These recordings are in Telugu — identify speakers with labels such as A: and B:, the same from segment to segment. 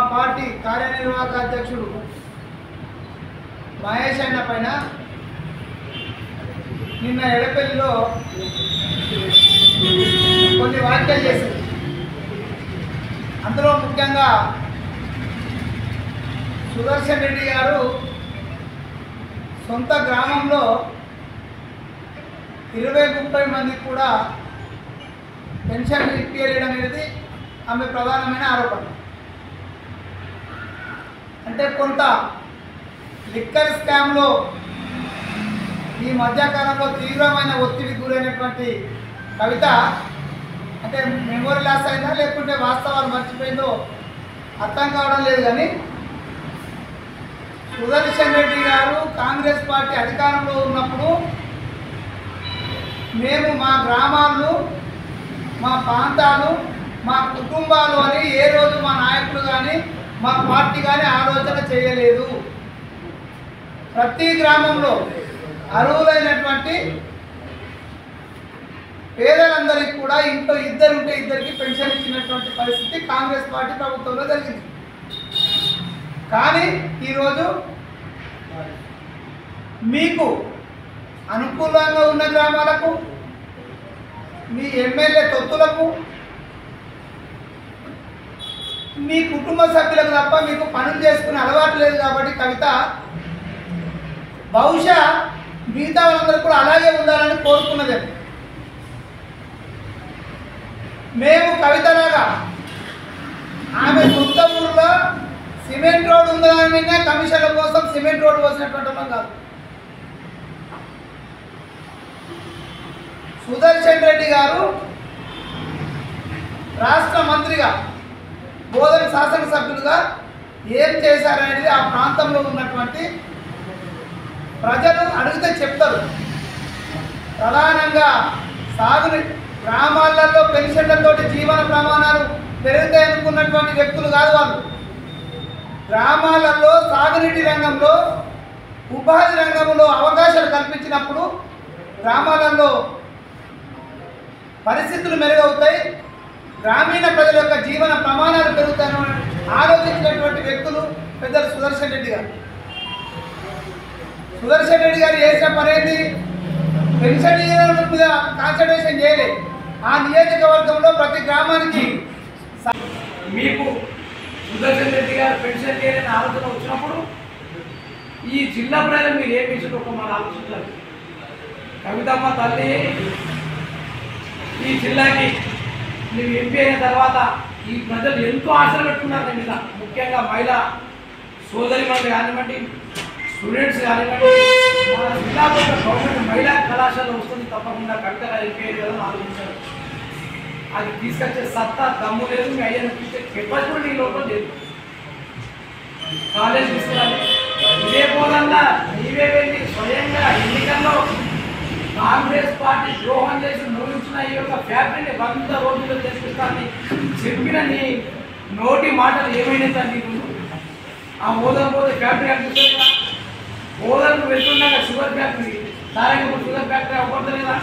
A: పార్టీ కార్యనిర్వాహక అధ్యక్షుడు మహేష్ అన్న పైన నిన్న ఎడపల్లిలో కొన్ని వ్యాఖ్యలు చేశారు అందులో ముఖ్యంగా సుదర్శన్ రెడ్డి గారు సొంత గ్రామంలో ఇరవై ముప్పై మందికి కూడా పెన్షన్ ఇప్పించడం అనేది ఆమె ప్రధానమైన ఆరోపణ అంటే కొంత లిక్కర్ స్కామ్లో ఈ మధ్యకాలంలో తీవ్రమైన ఒత్తిడి గురైనటువంటి కవిత అంటే మెమొరీ లాస్ అయిందా లేకుంటే వాస్తవాలు మర్చిపోయిందో అర్థం కావడం లేదు కానీ సుదర్శన్ రెడ్డి గారు కాంగ్రెస్ పార్టీ అధికారంలో ఉన్నప్పుడు మేము మా గ్రామాలు మా ప్రాంతాలు మా కుటుంబాలు అని ఏ రోజు మా నాయకులు కానీ మా పార్టీ కానీ ఆలోచన చేయలేదు ప్రతి గ్రామంలో అర్హులైనటువంటి పేదలందరికీ కూడా ఇంట్లో ఇద్దరు ఉంటే ఇద్దరికి పెన్షన్ ఇచ్చినటువంటి పరిస్థితి కాంగ్రెస్ పార్టీ ప్రభుత్వంలో జరిగింది కానీ ఈరోజు మీకు అనుకూలంగా ఉన్న గ్రామాలకు మీ ఎమ్మెల్యే తొత్తులకు మీ కుటుంబ సభ్యులకు తప్ప మీకు పనులు చేసుకునే అలవాటు లేదు కాబట్టి కవిత బహుశా మిగతా వాళ్ళందరూ కూడా అలాగే ఉండాలని కోరుకున్నదే మేము కవితలాగా ఆమె సొంత ఊర్లో సిమెంట్ రోడ్ ఉందని కమిషన్ల కోసం సిమెంట్ రోడ్ పోసినటువంటి వాళ్ళం కాదు సుదర్శన్ రెడ్డి గారు రాష్ట్ర మంత్రిగా బోధన శాసనసభ్యులుగా ఏం చేశారనేది ఆ ప్రాంతంలో ఉన్నటువంటి ప్రజలు అడిగితే చెప్తారు ప్రధానంగా సాగుని గ్రామాలలో పెన్షన్లతోటి జీవన ప్రమాణాలు పెరుగుతాయి అనుకున్నటువంటి వ్యక్తులు కాదు వాళ్ళు గ్రామాలలో సాగునీటి రంగంలో ఉపాధి రంగంలో అవకాశాలు కల్పించినప్పుడు గ్రామాలలో పరిస్థితులు మెరుగవుతాయి గ్రామీణ ప్రజల యొక్క జీవన ప్రమాణాలు పెరుగుతాయని ఆలోచించినటువంటి వ్యక్తులు పెద్దలు సుదర్శన్ రెడ్డి గారు సుదర్శన్ రెడ్డి గారు చేసిన పని ఏంటి పెన్షన్ నియోజకవర్గం మీద కాన్సన్ట్రేషన్ చేయలేదు ఆ నియోజకవర్గంలో ప్రతి గ్రామానికి
B: మీకు సుదర్శన్ రెడ్డి గారు పెన్షన్ చేయాలని ఆలోచన వచ్చినప్పుడు ఈ జిల్లా ప్రజలు మీరు ఏం ఇచ్చుకో మన ఆలోచించాలి కవితమ్మ తల్లి ఈ జిల్లాకి నువ్వు ఎంపీ అయిన తర్వాత ఈ ప్రజలు ఎంతో ఆశలు పెట్టుకున్నారు నీ మీద ముఖ్యంగా మహిళా సోదరి మంది కానివ్వండి స్టూడెంట్స్ కానివ్వండి మన జిల్లాలో ఒక గవర్నమెంట్ మహిళా కళాశాల వస్తుంది తప్పకుండా కవిత గారు ఎంపీ అయ్యారు కదా అని ఆలోచించారు అది తీసుకొచ్చే సత్తా దమ్ము లేదు మీ అయ్యను తీసే కెపాసిటీ కూడా నీ లోపల లేదు కాలేజ్ తీసుకురాలి ఇదే పోదన్నా నీవే వెళ్ళి స్వయంగా ఎన్నికల్లో కాంగ్రెస్ పార్టీ ద్రోహం చేసి నూరించిన ఈ యొక్క ఫ్యాక్టరీని వంద రోజుల్లో తెప్పిస్తానని చెప్పిన నీ నోటి మాటలు ఏమైనా సార్ నీకు ఆ ఓదం పోతే ఫ్యాక్టరీ అనిపిస్తుంది కదా ఓదలకు వెళ్తుండగా sugar factory Sarangapur sugar factory అవ్వట్లేదా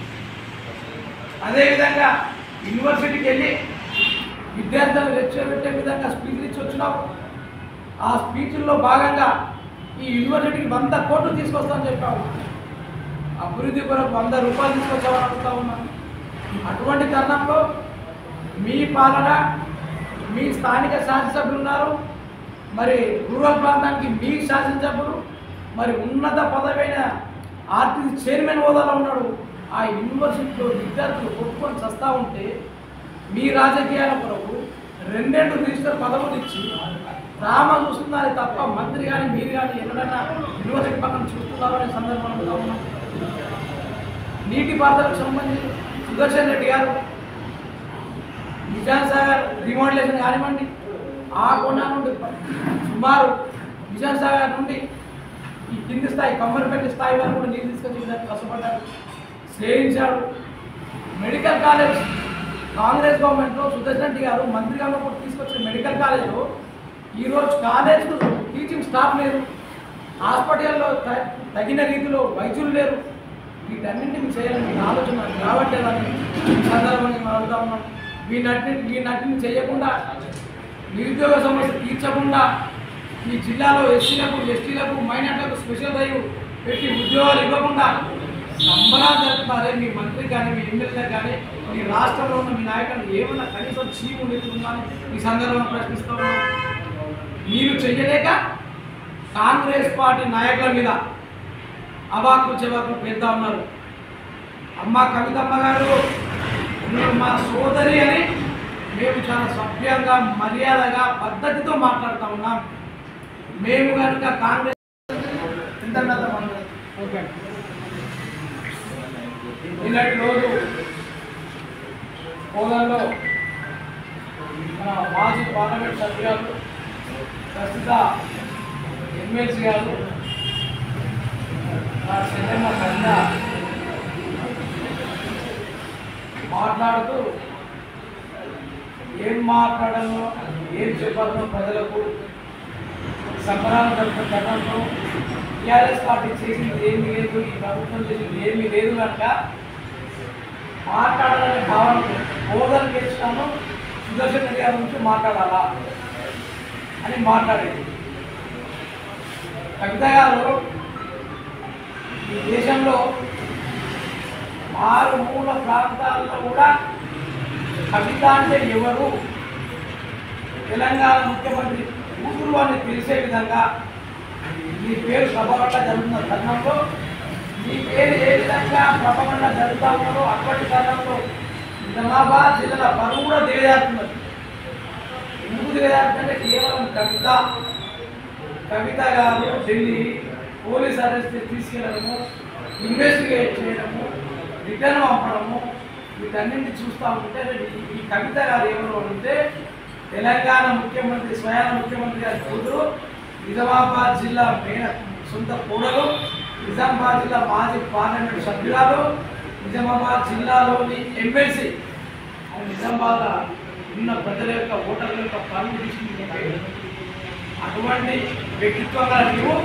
B: అదేవిధంగా యూనివర్సిటీకి వెళ్ళి విద్యార్థులను రెచ్చగొట్టే విధంగా స్పీచ్లు ఇచ్చి వచ్చినావు ఆ స్పీచ్ల్లో భాగంగా ఈ యూనివర్సిటీకి వంద కోట్లు తీసుకొస్తామని చెప్పావు అభివృద్ధి కొరకు వంద రూపాయలు తీసుకొచ్చామని అడుగుతా ఉన్నాను అటువంటి తరుణంలో మీ పాలన మీ స్థానిక శాసనసభ్యులు ఉన్నారు మరి రూరల్ ప్రాంతానికి మీ శాసనసభ్యులు మరి ఉన్నత పదవైన ఆర్టీసీ చైర్మన్ హోదాలో ఉన్నాడు ఆ యూనివర్సిటీలో విద్యార్థులు కొట్టుకొని చస్తా ఉంటే మీ రాజకీయాల కొరకు రెండేళ్ళు రిజిస్టర్ పదవులు ఇచ్చి రామ చూస్తున్నారు తప్ప మంత్రి కానీ మీరు కానీ ఎవరైనా యూనివర్సిటీ పక్కన చూస్తున్నారనే సందర్భంలో కూడా ఉన్నాం నీటిపారుదలకు సంబంధించి సుదర్శన్ రెడ్డి గారు నిజాం సాగర్ రిమోడలేషన్ కానివ్వండి ఆ కొండ నుండి సుమారు నిజాం సాగర్ నుండి ఈ కింది స్థాయి కమ్మరిపల్లి స్థాయి వరకు కూడా నీళ్ళు తీసుకొచ్చి విధంగా కష్టపడ్డాడు చేయించాడు మెడికల్ కాలేజ్ కాంగ్రెస్ గవర్నమెంట్లో సుదర్శన్ రెడ్డి గారు మంత్రిగా ఉన్నప్పుడు తీసుకొచ్చిన మెడికల్ కాలేజ్లో ఈరోజు కాలేజ్కు టీచింగ్ స్టాఫ్ లేదు హాస్పిటల్లో త- తగిన రీతిలో వైద్యులు లేరు వీటన్నింటిని చేయాలని మీకు ఆలోచన నాకు రావట్లేదని ఈ సందర్భంగా మనం అడుగుతా ఉన్నాం వీటన్నింటి వీటన్నింటిని చేయకుండా నిరుద్యోగ సమస్య తీర్చకుండా ఈ జిల్లాలో ఎస్సీలకు ఎస్టీలకు మైనార్టీలకు స్పెషల్ డ్రైవ్ పెట్టి ఉద్యోగాలు ఇవ్వకుండా సంబరాలు జరుపుతారే మీ మంత్రి కానీ మీ ఎమ్మెల్యే కానీ మీ రాష్ట్రంలో ఉన్న మీ నాయకులు ఏమన్నా కనీసం చీము నిలుతుందని ఈ సందర్భంగా ప్రశ్నిస్తూ ఉన్నాం మీరు చెయ్యలేక కాంగ్రెస్ పార్టీ నాయకుల మీద అవాకు చెవాకు పెడతా ఉన్నారు అమ్మ కవితమ్మ గారు మీరు మా సోదరి అని మేము చాలా సభ్యంగా మర్యాదగా పద్ధతితో మాట్లాడుతూ ఉన్నాం మేము కనుక కాంగ్రెస్
A: ఇంతకంటే మనం
B: ఓకే నిన్నటి రోజు హోదాలో మన మాజీ పార్లమెంట్ సభ్యులు ప్రస్తుత ఎమ్మెల్సీ గారు నా చెల్లెమ్మ కన్న మాట్లాడుతూ ఏం మాట్లాడాలో ఏం చెప్పాలో ప్రజలకు సంబరాలు జరుపుకున్న గతంలో టీఆర్ఎస్ పార్టీ చేసింది ఏమీ లేదు ఈ ప్రభుత్వం చేసింది ఏమీ లేదు కనుక మాట్లాడాలనే భావనతో హోదాలు గెలిచినాను సుదర్శన్ రెడ్డి గారి గురించి మాట్లాడాలా అని మాట్లాడేది కవిత గారు ఈ దేశంలో మారుమూల ప్రాంతాల్లో కూడా కవిత అంటే ఎవరు తెలంగాణ ముఖ్యమంత్రి కూతురు అని తెలిసే విధంగా మీ పేరు ప్రభావంగా జరుగుతున్న తరుణంలో మీ పేరు ఏ విధంగా ప్రభావంగా జరుగుతూ ఉన్నారో అప్పటి కాలంలో నిజామాబాద్ జిల్లాల పరువు కూడా దిగజారుతున్నది ఎందుకు దిగజారుతుందంటే కేవలం కవిత కవిత గారు ఢిల్లీ పోలీస్ అరెస్ట్ తీసుకెళ్ళడము ఇన్వెస్టిగేట్ చేయడము రిటర్న్ పంపడము వీటన్నింటి చూస్తూ ఉంటే ఈ- ఈ కవిత గారు ఎవరు అంటే తెలంగాణ ముఖ్యమంత్రి స్వయాన ముఖ్యమంత్రి గారి కూతురు నిజామాబాద్ జిల్లా మేన సొంత కూడలు నిజామాబాద్ జిల్లా మాజీ పార్లమెంట్ సభ్యురాలు నిజామాబాద్ జిల్లాలోని ఎమ్మెల్సీ అని నిజామాబాద్ ఉన్న ప్రజల యొక్క ఓటర్ల యొక్క పనులు తీసుకుంటే అటువంటి వ్యక్తిత్వంగా నీవు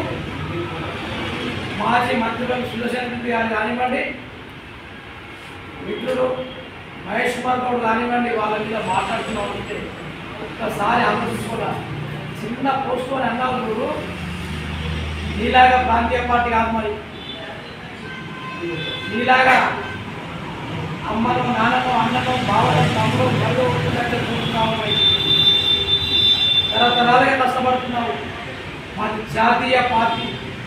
B: మాజీ మంత్రులు సుదర్శన్ రెడ్డి గారు కానివ్వండి మిత్రులు మహేష్ కుమార్ గౌడ్ కానివ్వండి వాళ్ళ మీద మాట్లాడుతున్నావు అంటే ఒక్కసారి ఆలోచించుకోరా చిన్న పోస్ట్ అని అన్నావు నువ్వు నీలాగా ప్రాంతీయ పార్టీ కాదు మరి నీలాగా అమ్మను నాన్నను అన్నను బావను తమ్ముడు మరో చూస్తున్నావు మరి తరతరాలుగా కష్టపడుతున్నావు మాది జాతీయ పార్టీ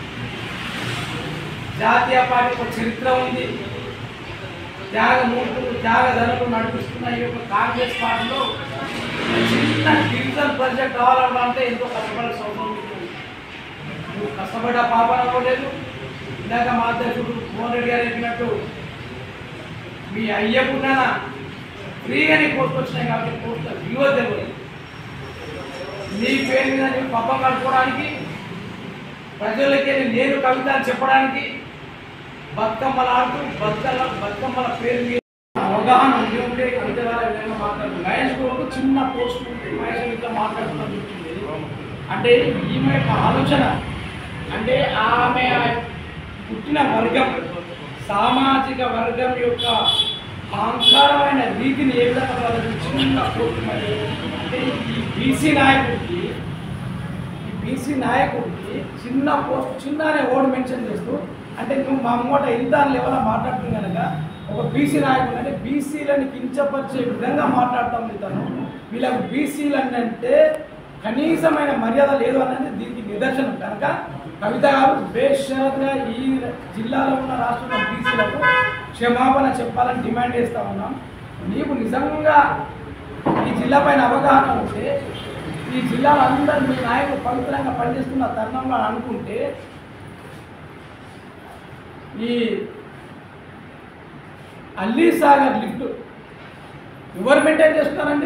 B: జాతీయ పార్టీకి ఒక చరిత్ర ఉంది త్యాగమూర్తులు త్యాగధనులు నడిపిస్తున్న ఈ యొక్క కాంగ్రెస్ పార్టీలో ఒక చిన్న డివిజన్ ప్రాజెక్ట్ కావాలంటే ఎంతో కష్టపడాల్సిన అవసరం ఉంటుంది నువ్వు కష్టపడ్డ పాపన లేదు ఇందాక మా అధ్యక్షుడు మోహన్ రెడ్డి గారు చెప్పినట్టు మీ అయ్యకున్న ఫ్రీగానే పోస్ట్ వచ్చినాయి కాబట్టి పోస్ట్ విలువ తెలియదు నీ పేరు మీద నీవు పబ్బం కట్టుకోవడానికి ప్రజలకి నేను కవిత అని చెప్పడానికి బతుకమ్మలు ఆడుతూ బతుకమ్మ బతుకమ్మల పేరు మీద అవగాహన ఉండి ఉంటే కవిత గారు విధంగా మాట్లాడుతుంది మహేష్ గౌడ్ చిన్న పోస్ట్ ఉంది మహేష్ ఇట్లా మాట్లాడుతున్నది అంటే ఈమె యొక్క ఆలోచన అంటే ఆమె పుట్టిన వర్గం సామాజిక వర్గం యొక్క అహంకారమైన రీతిని ఏ విధంగా వాళ్ళకి చిన్న పోస్ట్ మరి అంటే ఈ బీసీ నాయకుడికి ఈ బీసీ నాయకుడికి చిన్న పోస్ట్ చిన్న అనే ఓడి మెన్షన్ చేస్తూ అంటే నువ్వు మా అమ్మట ఇంత లెవెల్ మాట్లాడుతుంది కనుక ఒక బీసీ నాయకుడు అంటే బీసీలను కించపరిచే విధంగా మాట్లాడతాం తను వీళ్ళకి బీసీలు అంటే కనీసమైన మర్యాద లేదు అనేది దీనికి నిదర్శనం కనుక కవిత గారు బేషరత్గా ఈ జిల్లాలో ఉన్న రాష్ట్రంలో బీసీలకు క్షమాపణ చెప్పాలని డిమాండ్ చేస్తా ఉన్నాం నీకు నిజంగా ఈ జిల్లా పైన అవగాహన ఉంటే ఈ జిల్లాలో అందరూ మీ నాయకులు పవిత్రంగా పనిచేస్తున్న తరుణంలో అని అనుకుంటే ఈ అల్లీ సాగర్ లిఫ్ట్ ఎవరు మెయింటైన్ చేస్తున్నారండి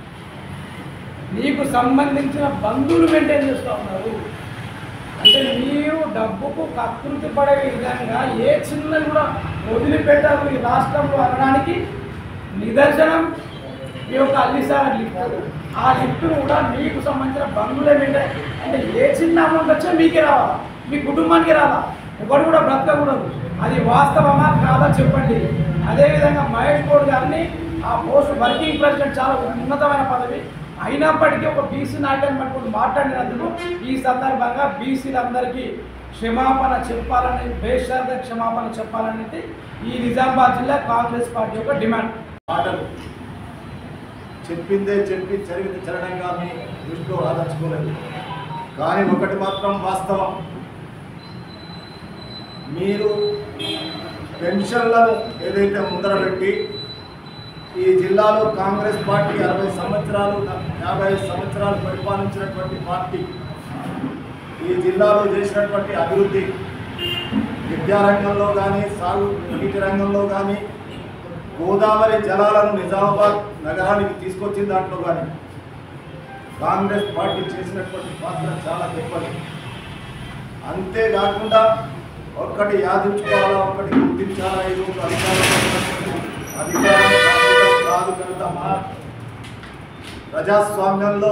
B: నీకు సంబంధించిన బంధువులు మెయింటైన్ చేస్తూ ఉన్నారు అంటే నీవు డబ్బుకు కకృతి పడే విధంగా ఏ చిన్నది కూడా వదిలిపెట్టారు ఈ రాష్ట్రంలో అనడానికి నిదర్శనం ఈ యొక్క అల్లిసాగర్ లిఫ్ట్ ఆ లిఫ్ట్ను కూడా మీకు సంబంధించిన బంధువులే మెయింటైన్ అంటే ఏ చిన్న అమౌంట్ వచ్చినా మీకే రావాలా మీ కుటుంబానికి రావాలా ఒకటి కూడా బ్రతకకూడదు అది వాస్తవమా కాదా చెప్పండి అదేవిధంగా మహేష్ గౌడ్ గారిని ఆ పోస్ట్ వర్కింగ్ ప్రెసిడెంట్ చాలా ఉన్నతమైన పదవి అయినప్పటికీ ఒక బీసీ నాయకుని పట్టుకుని మాట్లాడినందుకు ఈ సందర్భంగా బీసీలందరికీ క్షమాపణ చెప్పాలని బేషరత క్షమాపణ చెప్పాలనేది ఈ నిజామాబాద్ జిల్లా కాంగ్రెస్ పార్టీ యొక్క డిమాండ్
C: మాటలు చెప్పిందే చెప్పి చరివిత చరణంగా మీ దృష్టిలో రాదలుచుకోలేదు కానీ ఒకటి మాత్రం వాస్తవం మీరు పెన్షన్లను ఏదైతే ముందర పెట్టి ఈ జిల్లాలో కాంగ్రెస్ పార్టీ అరవై సంవత్సరాలు యాభై సంవత్సరాలు పరిపాలించినటువంటి పార్టీ ఈ జిల్లాలో చేసినటువంటి అభివృద్ధి విద్యారంగంలో కానీ సాగు నీటి రంగంలో కానీ గోదావరి జలాలను నిజామాబాద్ నగరానికి తీసుకొచ్చిన దాంట్లో కానీ కాంగ్రెస్ పార్టీ చేసినటువంటి పాత్ర చాలా గొప్పది అంతేకాకుండా ఒక్కటి యాదించుకోవాలా ఒక్కటి గుర్తించాలా ఇది ఒక అధికారం అధికారం కాంగ్రెస్ కాదు కనుక మా ప్రజాస్వామ్యంలో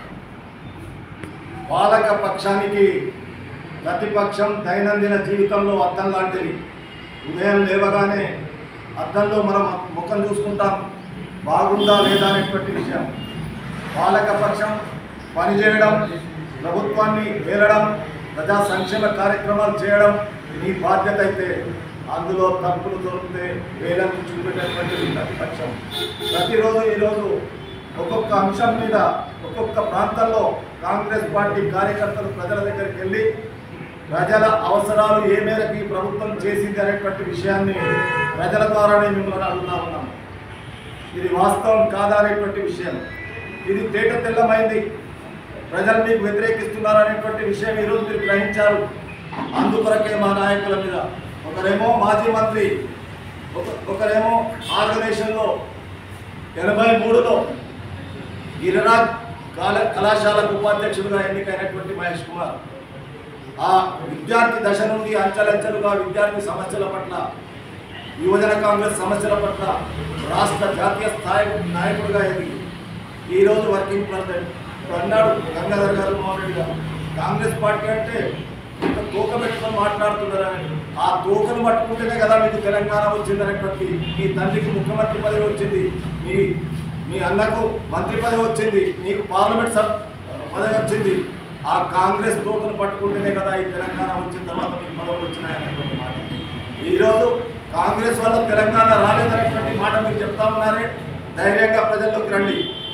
C: పాలక పక్షానికి ప్రతిపక్షం దైనందిన జీవితంలో అద్దం లాంటిది ఉదయం లేవగానే అద్దంలో మనం ముఖం చూసుకుంటాం బాగుందా లేదా అనేటువంటి విషయం పాలక పక్షం పనిచేయడం ప్రభుత్వాన్ని వేలడం ప్రజా సంక్షేమ కార్యక్రమాలు చేయడం మీ బాధ్యత అయితే అందులో తప్పులు దొరికితే వేలకు చూపెట్టేటువంటి ప్రతిపక్షం ప్రతిరోజు ఈరోజు ఒక్కొక్క అంశం మీద ఒక్కొక్క ప్రాంతంలో కాంగ్రెస్ పార్టీ కార్యకర్తలు ప్రజల దగ్గరికి వెళ్ళి ప్రజల అవసరాలు ఏ మేరకు ఈ ప్రభుత్వం చేసింది అనేటువంటి విషయాన్ని ప్రజల ద్వారానే మిమ్మల్ని అడుగుతా ఉన్నాం ఇది వాస్తవం కాదా అనేటువంటి విషయం ఇది తేట తెల్లమైంది ప్రజలు మీకు వ్యతిరేకిస్తున్నారు అనేటువంటి విషయం ఈరోజు మీరు గ్రహించారు అందుకొరకే మా నాయకుల మీద ఒకరేమో మాజీ మంత్రి ఒక ఒకరేమో ఆర్గనైజేషన్లో ఎనభై మూడులో గిరిరాజ్ కాల కళాశాలకు ఉపాధ్యక్షుడిగా ఎన్నికైనటువంటి మహేష్ కుమార్ ఆ విద్యార్థి దశ నుండి అంచెలంచెలుగా విద్యార్థి సమస్యల పట్ల యువజన కాంగ్రెస్ సమస్యల పట్ల రాష్ట్ర జాతీయ స్థాయి నాయకుడిగా ఎదిగి ఈరోజు వర్కింగ్ ప్రెసిడెంట్ ఇప్పుడు అన్నాడు గంగాధర్ గారు మోహన్ రెడ్డి గారు కాంగ్రెస్ పార్టీ అంటే ఇంత తూక పెట్టుకొని మాట్లాడుతున్నారని ఆ తూకను పట్టుకుంటేనే కదా మీకు తెలంగాణ వచ్చిందనేటువంటి మీ తండ్రికి ముఖ్యమంత్రి పదవి వచ్చింది మీ మీ అన్నకు మంత్రి పదవి వచ్చింది మీకు పార్లమెంట్ సబ్ పదవి వచ్చింది ఆ కాంగ్రెస్ తూకను పట్టుకుంటేనే కదా ఈ తెలంగాణ వచ్చిన తర్వాత మీకు పదవులు వచ్చినాయనేటువంటి మాట ఈరోజు కాంగ్రెస్ వల్ల తెలంగాణ రాలేదనేటువంటి మాట మీరు చెప్తా ఉన్నారే ధైర్యంగా ప్రజల్లోకి రండి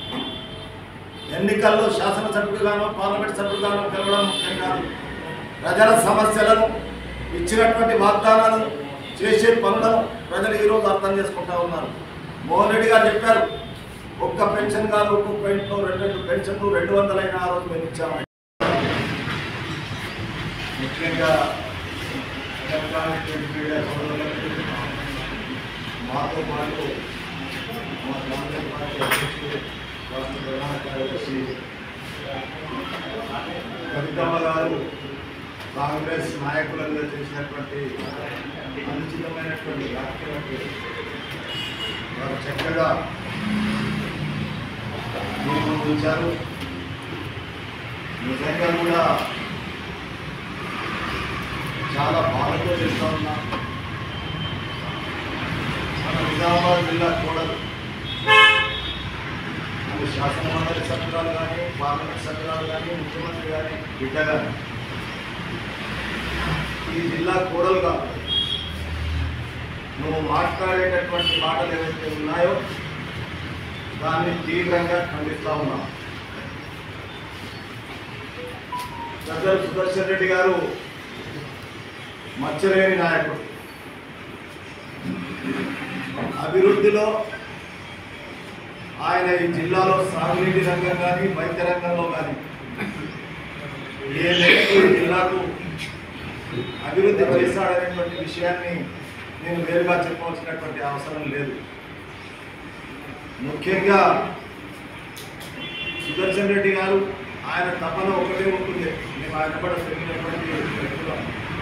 C: ఎన్నికల్లో శాసనసభ్యులుగానో పార్లమెంట్ సభ్యులుగానో గెలవడం ముఖ్యం కాదు ప్రజల సమస్యలను ఇచ్చినటువంటి వాగ్దానాలను చేసే పనులను ప్రజలు ఈరోజు అర్థం చేసుకుంటా ఉన్నారు మోహన్ రెడ్డి గారు చెప్పారు ఒక్క పెన్షన్ కాదు ఒక్కొక్క ఇంట్లో రెండు రెండు పెన్షన్లు రెండు వందలైన ఆ రోజు మేము ఇచ్చామని ముఖ్యంగా ఎలక్ట్రానిక్ మీడియా సోదరులకు మాతో పాటు మా కాంగ్రెస్ పార్టీ అధ్యక్షుడు రాష్ట్ర ప్రధాన కార్యదర్శి కవితమ్మ గారు కాంగ్రెస్ నాయకులంగా చేసినటువంటి అనుచితమైనటువంటి వ్యాఖ్యలకు వారు చక్కగా దీపం ఉంచారు నిజంగా కూడా చాలా బాధతో చేస్తా ఉన్నాం మన నిజామాబాద్ జిల్లా కోడలు అది శాసన మండలి సభ్యురాలు కానీ పార్లమెంట్ సభ్యురాలు కానీ ముఖ్యమంత్రి కానీ బిడ్డ కానీ ఈ జిల్లా కోడలుగా నువ్వు మాట్లాడేటటువంటి మాటలు ఏవైతే ఉన్నాయో దాన్ని తీవ్రంగా ఖండిస్తా ఉన్నాం సర్దార్ సుదర్శన్ రెడ్డి గారు మచ్చలేని నాయకుడు అభివృద్ధిలో ఆయన ఈ జిల్లాలో సాగునీటి రంగం కానీ వైద్య రంగంలో కానీ ఏ మేరకు ఈ జిల్లాకు అభివృద్ధి చేశాడనేటువంటి విషయాన్ని నేను వేరుగా చెప్పవలసినటువంటి అవసరం లేదు ముఖ్యంగా సుదర్శన్ రెడ్డి గారు ఆయన తపన ఒకటే ఉంటుంది మేము ఆయన కూడా పెరిగినటువంటి వ్యక్తులం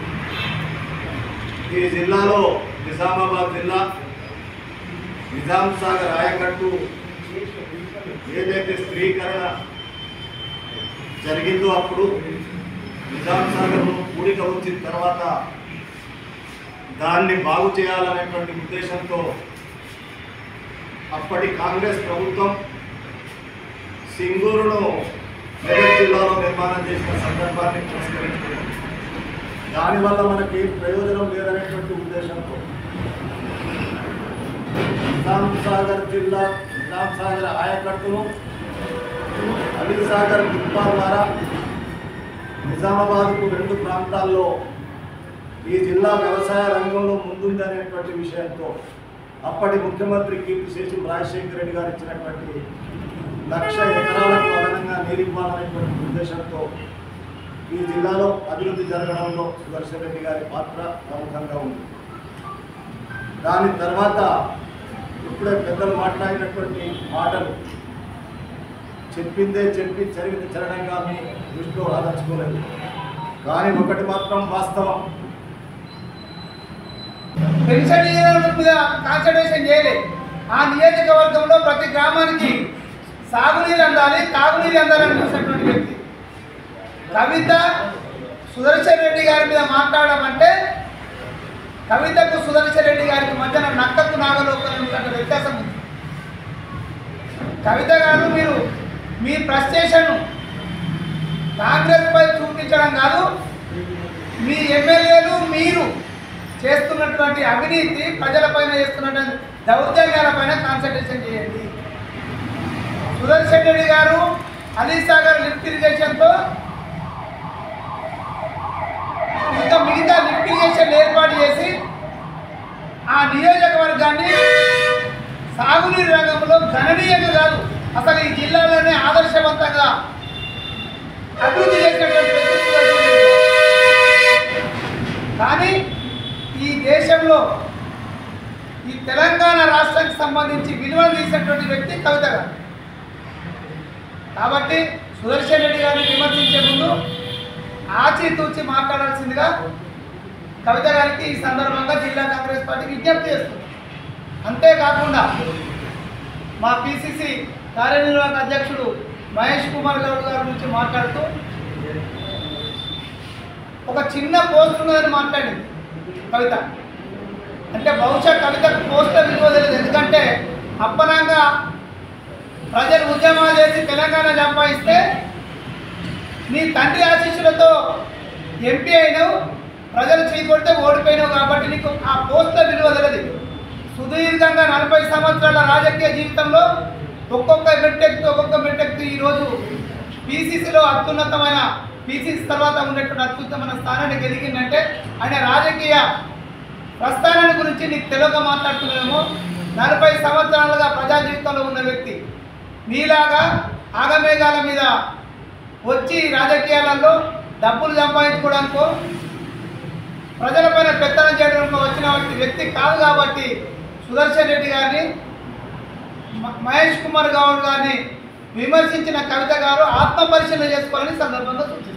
C: ఈ జిల్లాలో నిజామాబాద్ జిల్లా నిజాం సాగర్ ఆయకట్టు ఏదైతే స్త్రీకరణ జరిగిందో అప్పుడు నిజాం సాగర్ను కూడిక వచ్చిన తర్వాత దాన్ని బాగు చేయాలనేటువంటి ఉద్దేశంతో అప్పటి కాంగ్రెస్ ప్రభుత్వం సింగూరును మెదక్ జిల్లాలో నిర్మాణం చేసిన సందర్భాన్ని పురస్కరించుకున్నాం దానివల్ల మనకి ప్రయోజనం లేదనేటువంటి ఉద్దేశంతో నిజాం సాగర్ జిల్లా నిజాం సాగర్ ఆయకట్టును అలీ సాగర్ దిప్పా ద్వారా నిజామాబాద్కు రెండు ప్రాంతాల్లో ఈ జిల్లా వ్యవసాయ రంగంలో ముందుందనేటువంటి విషయంతో అప్పటి ముఖ్యమంత్రి కీర్తిశేషి రాజశేఖర రెడ్డి గారు ఇచ్చినటువంటి లక్ష ఎకరాలకు అదనంగా నీరివ్వాలనేటువంటి ఉద్దేశంతో ఈ జిల్లాలో అభివృద్ధి జరగడంలో సుదర్శన్ రెడ్డి గారి పాత్ర ప్రముఖంగా ఉంది దాని తర్వాత ఇప్పుడే పెద్దలు మాట్లాడినటువంటి మాటలు చెప్పిందే చెప్పి జరిగింది చరణంగా మీ దృష్టిలో రాదలుచుకోలేదు కానీ ఒకటి మాత్రం వాస్తవం
A: పెన్షన్ నియోజకవర్గం మీద కాన్సన్ట్రేషన్ చేయలే ఆ నియోజకవర్గంలో ప్రతి గ్రామానికి సాగునీరు అందాలి తాగునీరు అందాలని చూసినటువంటి వ్యక్తి కవిత సుదర్శన్ రెడ్డి గారి మీద మాట్లాడమంటే కవితకు సుదర్శన్ రెడ్డి గారికి మధ్యన నక్కకు నాగలోకం వ్యత్యాసం ఉంది కవిత గారు మీరు మీ ఫ్రస్ట్రేషన్ కాంగ్రెస్ పై చూపించడం కాదు మీ ఎమ్మెల్యేలు మీరు చేస్తున్నటువంటి అవినీతి ప్రజలపైన చేస్తున్నటువంటి దౌర్జన్యాలపైన కాన్సన్ట్రేషన్ చేయండి సుదర్శన్ రెడ్డి గారు అలీసాగర్ లిఫ్ట్ ఇరిగేషన్తో ఇంకా మిగతా లిఫ్ట్ ఇరిగేషన్ ఏర్పాటు చేసి ఆ నియోజకవర్గాన్ని సాగునీరు రంగంలో గణనీయంగా కాదు అసలు ఈ జిల్లాలోనే ఆదర్శవంతంగా అభివృద్ధి చేసినటువంటి వ్యక్తి సుదర్శన్ రెడ్డి గారు. కానీ ఈ దేశంలో ఈ తెలంగాణ రాష్ట్రానికి సంబంధించి విలువలు తీసినటువంటి వ్యక్తి కవిత గారు కాబట్టి సుదర్శన్ రెడ్డి గారిని విమర్శించే ముందు ఆచితూచి మాట్లాడాల్సిందిగా కవిత గారికి ఈ సందర్భంగా జిల్లా కాంగ్రెస్ పార్టీ విజ్ఞప్తి చేస్తుంది అంతేకాకుండా మా పిసిసి కార్యనిర్వాహక అధ్యక్షుడు మహేష్ కుమార్ గౌడ్ గారి గురించి మాట్లాడుతూ ఒక చిన్న పోస్ట్ ఉన్నదని మాట్లాడింది కవిత అంటే బహుశా కవితకు పోస్ట్ విలువ తెలియదు ఎందుకంటే అప్పనంగా ప్రజలు ఉద్యమాలు చేసి తెలంగాణ సంపాదిస్తే నీ తండ్రి ఆశీస్సులతో ఎంపీ అయినావు ప్రజలు చీకొడితే ఓడిపోయినావు కాబట్టి నీకు ఆ పోస్ట్ విలువ తెలియదు సుదీర్ఘంగా నలభై సంవత్సరాల రాజకీయ జీవితంలో ఒక్కొక్క మెట్టెక్తూ ఒక్కొక్క మెట్టెక్తూ ఈరోజు పీసీసీలో అత్యున్నతమైన పీసీసీ తర్వాత ఉన్నటువంటి అత్యుత్తమైన స్థానాన్ని గెలిగిందంటే ఆయన రాజకీయ ప్రస్థానాన్ని గురించి నీకు తెలుగుగా మాట్లాడుతున్నామేమో నలభై సంవత్సరాలుగా ప్రజా జీవితంలో ఉన్న వ్యక్తి నీలాగా ఆగమేఘాల మీద వచ్చి రాజకీయాలలో డబ్బులు సంపాదించుకోవడానికో ప్రజలపైన పెత్తనం చేయడానికి వచ్చిన వ్యక్తి- వ్యక్తి కాదు కాబట్టి సుదర్శన్ రెడ్డి గారిని మ- మహేష్ కుమార్ గౌడ్ గారిని విమర్శించిన కవిత గారు ఆత్మ పరిశీలన చేసుకోవాలని సందర్భంగా సూచిస్తారు